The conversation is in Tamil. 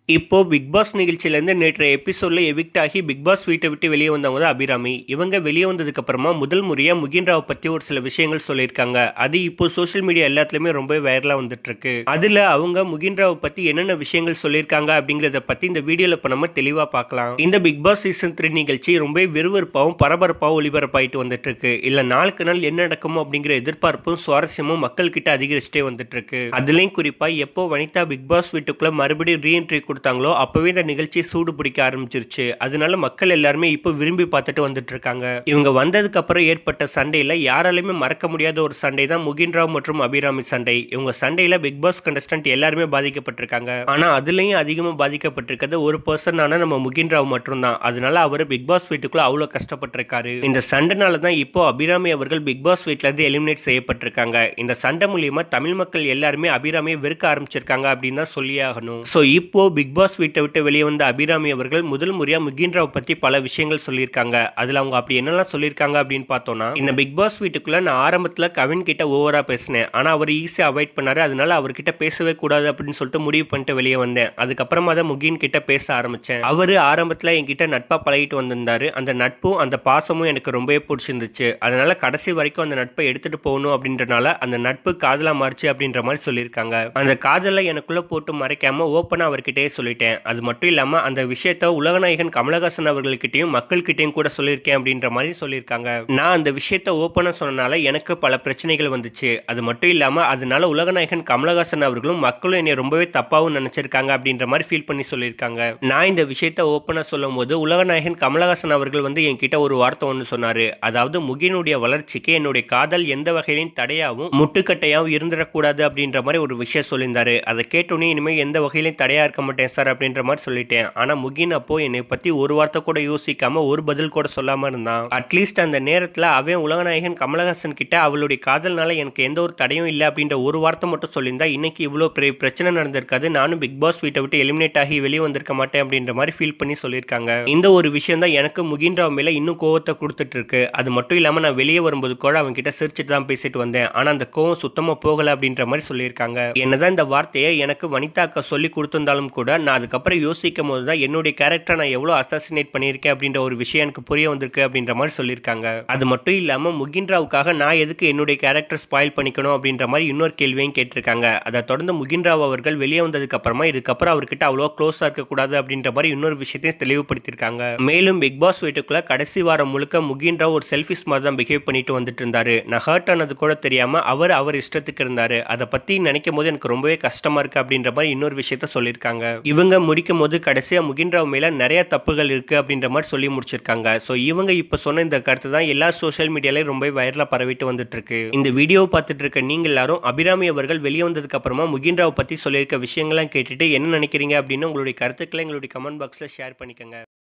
இப்போ பிக் பாஸ் நிகழ்ச்சியிலேருந்து நேற்றைய எபிசோட்ல எவிக்ட் ஆகி பிக் பாஸ் வீட்டை விட்டு வெளியே வந்தவங்க தான் அபிராமி இவங்க வெளியே வந்ததுக்கு அப்புறமா முதல் முறையா முகின் ராவ் பத்தி ஒரு சில விஷயங்கள் சொல்லியிருக்காங்க அது இப்போ சோஷியல் மீடியா எல்லாத்துலயுமே ரொம்ப வைரலா வந்துட்டு இருக்கு அதுல அவங்க முகின் ராவ் பத்தி என்னென்ன விஷயங்கள் சொல்லியிருக்காங்க அப்படிங்கறத பத்தி இந்த வீடியோல இப்ப நம்ம தெளிவா பார்க்கலாம் இந்த பிக் பாஸ் சீசன் த்ரீ நிகழ்ச்சி ரொம்ப விறுவிறுப்பாகவும் பரபரப்பாகவும் ஒளிபரப்பாயிட்டு வந்துட்டு இருக்கு இல்ல நாளுக்கு நாள் என்ன நடக்குமோ அப்படிங்கிற எதிர்பார்ப்பும் சுவாரஸ்யமும் மக்கள் கிட்ட அதிகரிச்சுட்டே வந்துட்டு இருக்கு அதுலயும் குறிப்பா எப்போ வனிதா பிக் பாஸ் வீட்டுக்குள்ள மறுபடியும் ரீஎன்ட்ரி கொடுத்தாங்களோ அப்பவே இந்த நிகழ்ச்சி சூடு பிடிக்க ஆரம்பிச்சிருச்சு அதனால மக்கள் எல்லாருமே இப்போ விரும்பி பார்த்துட்டு வந்துட்டு இருக்காங்க இவங்க வந்ததுக்கு அப்புறம் ஏற்பட்ட சண்டையில யாராலையுமே மறக்க முடியாத ஒரு சண்டை தான் முகின் ராவ் மற்றும் அபிராமி சண்டை இவங்க சண்டையில பிக் பாஸ் கண்டஸ்டன்ட் எல்லாருமே பாதிக்கப்பட்டிருக்காங்க ஆனா அதுலயும் அதிகமா பாதிக்கப்பட்டிருக்கிறது ஒரு பர்சனான நம்ம முகின் ராவ் மட்டும்தான் அதனால அவர் பிக் பாஸ் வீட்டுக்குள்ள அவ்வளவு கஷ்டப்பட்டிருக்காரு இந்த சண்டைனால தான் இப்போ அபிராமி அவர்கள் பிக் பாஸ் வீட்ல இருந்து எலிமினேட் செய்யப்பட்டிருக்காங்க இந்த சண்டை மூலியமா தமிழ் மக்கள் எல்லாருமே அபிராமியை வெறுக்க ஆரம்பிச்சிருக்காங்க அப்படின்னு தான் சொல்லியே ஆகணும் ஸோ இப்போ பிக் பாஸ் வீட்டை விட்டு வெளியே வந்த அபிராமி அவர்கள் முதல் முறையா முகின் ராவ் பத்தி பல விஷயங்கள் சொல்லியிருக்காங்க அதுல அவங்க அப்படி என்னெல்லாம் சொல்லியிருக்காங்க அப்படின்னு பார்த்தோம்னா இந்த பிக் பாஸ் வீட்டுக்குள்ள நான் ஆரம்பத்துல கவின் கிட்ட ஓவரா பேசினேன் ஆனா அவர் ஈஸியா அவாய்ட் பண்ணாரு அதனால அவர்கிட்ட பேசவே கூடாது அப்படின்னு சொல்லிட்டு முடிவு பண்ணிட்டு வெளியே வந்தேன் அதுக்கப்புறமா தான் முகின் கிட்ட பேச ஆரம்பிச்சேன் அவரு ஆரம்பத்துல என்கிட்ட நட்பா பழகிட்டு வந்திருந்தாரு அந்த நட்பும் அந்த பாசமும் எனக்கு ரொம்பவே பிடிச்சிருந்துச்சு அதனால கடைசி வரைக்கும் அந்த நட்பை எடுத்துட்டு போகணும் அப்படின்றனால அந்த நட்பு காதலா மாறுச்சு அப்படின்ற மாதிரி சொல்லியிருக்காங்க அந்த காதலை எனக்குள்ள போட்டு மறைக்காம ஓப்பனா அவர்கிட்டயே சொல்லிட்டேன் அது மட்டும் இல்லாம அந்த விஷயத்த உலகநாயகன் கமலஹாசன் அவர்கள்கிட்டயும் மக்கள்கிட்டயும் கூட சொல்லியிருக்கேன் அப்படின்ற மாதிரி சொல்லியிருக்காங்க நான் அந்த விஷயத்த ஓப்பனா சொன்னனால எனக்கு பல பிரச்சனைகள் வந்துச்சு அது மட்டும் இல்லாம அதனால உலகநாயகன் கமலஹாசன் அவர்களும் மக்களும் என்னை ரொம்பவே தப்பாவும் நினைச்சிருக்காங்க அப்படின்ற மாதிரி ஃபீல் பண்ணி சொல்லியிருக்காங்க நான் இந்த விஷயத்த ஓப்பனா சொல்லும் போது உலகநாயகன் கமலஹாசன் அவர்கள் வந்து என்கிட்ட ஒரு வார்த்தை ஒன்று சொன்னாரு அதாவது முகினுடைய வளர்ச்சிக்கு என்னுடைய காதல் எந்த வகையிலும் தடையாவும் முட்டுக்கட்டையாவும் இருந்துடக்கூடாது அப்படின்ற மாதிரி ஒரு விஷயம் சொல்லியிருந்தாரு அதை கேட்டோன்னே இனிமேல் எந்த வகையிலும் தடையா இருக்க மாட்டேன் சார் அப்படின்ற மாதிரி சொல்லிட்டேன் ஆனா முகின் அப்போ என்னை பத்தி ஒரு வார்த்தை கூட யோசிக்காம ஒரு பதில் கூட சொல்லாம இருந்தான் அட்லீஸ்ட் அந்த நேரத்துல அவன் உலகநாயகன் கமலஹாசன் கிட்ட அவளுடைய காதல்னால எனக்கு எந்த ஒரு தடையும் இல்லை அப்படின்ற ஒரு வார்த்தை மட்டும் சொல்லியிருந்தா இன்னைக்கு இவ்வளவு பெரிய பிரச்சனை நடந்திருக்காது நானும் பிக் பாஸ் வீட்டை விட்டு எலிமினேட் ஆகி வெளியே வந்திருக்க மாட்டேன் அப்படின்ற மாதிரி ஃபீல் பண்ணி சொல்லியிருக்காங்க இந்த ஒரு விஷயம் தான் எனக்கு முகின் ராவ் மேல இன்னும் கோவத்தை கொடுத்துட்டு இருக்கு அது மட்டும் இல்லாம நான் வெளியே வரும்போது கூட அவங்க கிட்ட சிரிச்சுட்டு தான் பேசிட்டு வந்தேன் ஆனா அந்த கோவம் சுத்தமா போகல அப்படின்ற மாதிரி சொல்லியிருக்காங்க என்னதான் இந்த வார்த்தையை எனக்கு வனிதாக்கா சொல்லி கொடுத்திருந்தாலும் கூட நான் அதுக்கப்புறம் யோசிக்கும் போது தான் என்னுடைய கேரக்டரை நான் எவ்வளோ அசாசினேட் பண்ணியிருக்கேன் அப்படின்ற ஒரு விஷயம் எனக்கு புரிய வந்திருக்கு அப்படின்ற மாதிரி சொல்லியிருக்காங்க அது மட்டும் இல்லாமல் முகின் ராவுக்காக நான் எதுக்கு என்னுடைய கேரக்டர் ஸ்பாயில் பண்ணிக்கணும் அப்படின்ற மாதிரி இன்னொரு கேள்வியும் கேட்டிருக்காங்க அதை தொடர்ந்து முகின் ராவ் அவர்கள் வெளியே வந்ததுக்கு அப்புறமா இதுக்கப்புறம் அவர்கிட்ட அவ்வளோ க்ளோஸாக இருக்கக்கூடாது அப்படின்ற மாதிரி இன்னொரு விஷயத்தையும் தெளிவுபடுத்தியிருக்காங்க மேலும் பிக் பாஸ் வீட்டுக்குள்ள கடைசி வாரம் முழுக்க முகின் ராவ் ஒரு செல்ஃபிஸ் மாதிரி தான் பிஹேவ் பண்ணிட்டு வந்துட்டு இருந்தாரு நான் ஹர்ட் ஆனது கூட தெரியாம அவர் அவர் இஷ்டத்துக்கு இருந்தாரு அதை பத்தி நினைக்கும் போது எனக்கு ரொம்பவே கஷ்டமா இருக்கு அப்படின்ற மாதிரி இன்னொரு விஷயத்த சொல்லியிருக்காங்க இவங்க முடிக்கும் போது கடைசியா முகின் ராவ் மேல நிறைய தப்புகள் இருக்கு அப்படின்ற மாதிரி சொல்லி முடிச்சிருக்காங்க ஸோ இவங்க இப்ப சொன்ன இந்த கருத்து தான் எல்லா சோஷியல் மீடியாலையும் ரொம்ப வைரலா பரவிட்டு வந்துட்டு இருக்கு இந்த வீடியோ பார்த்துட்டு இருக்க நீங்க எல்லாரும் அபிராமி அவர்கள் வெளியே வந்ததுக்கு அப்புறமா முகின் ராவ் பத்தி சொல்லியிருக்க விஷயங்கள்லாம் கேட்டுட்டு என்ன நினைக்கிறீங்க அப்படின்னு உங்களுடைய கருத்துக்களை எங்களுடைய கமெண்ட் பாக்ஸ்ல ஷேர் பண்ணிக்கோங்க